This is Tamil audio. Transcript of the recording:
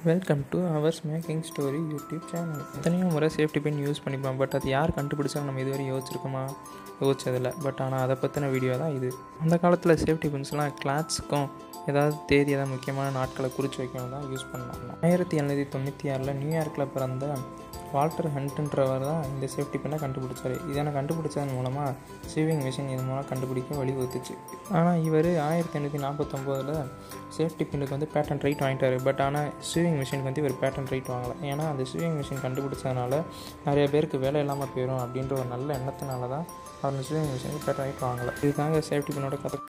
welcome to ours making story YouTube channel எத்தனையோ முறை சேஃப்டி பின் யூஸ் பண்ணிப்போம் பட் அது யார் கண்டுபிடிச்சா நம்ம இதுவரை யோசிச்சிருக்கோமா யோசிச்சதில்லை பட் ஆனால் அதை பற்றின வீடியோ தான் இது அந்த காலத்தில் சேஃப்டி பின்ஸ்லாம் கிளாத்ஸ்க்கும் ஏதாவது தேதி ஏதாவது முக்கியமான நாட்களை குறித்து வைக்கவும் தான் யூஸ் பண்ணாங்க ஆயிரத்தி எழுநூற்றி தொண்ணூற்றி ஆறில் நியூயார்க்கில் பிறந்த வால்டர் ஹண்ட்ன்றவர் தான் இந்த சேஃப்டி பின்னை கண்டுபிடிச்சார் இதனை கண்டுபிடிச்சதன் மூலமாக ஸ்வீவிங் மிஷின் இது மூலம் கண்டுபிடிக்க வழிவகுத்துச்சு ஆனால் இவர் ஆயிரத்தி எண்ணூற்றி நாற்பத்தொம்போதில் சேஃப்டி பின்னுக்கு வந்து பேட்டன் ரைட் வாங்கிட்டார் பட் ஆனால் ஸ்வீவிங் மிஷினுக்கு வந்து இவர் பேட்டன் ரைட் வாங்கலை ஏன்னா அந்த ஸ்வீவிங் மிஷின் கண்டுபிடிச்சதுனால நிறைய பேருக்கு வேலை இல்லாமல் போயிடும் அப்படின்ற ஒரு நல்ல எண்ணத்தினால தான் அவர் ஸ்வீவிங் மிஷினுக்கு பேட்டன் ரைட் வாங்கலை இதுதாங்க சேஃப்டி பின்னோட கதை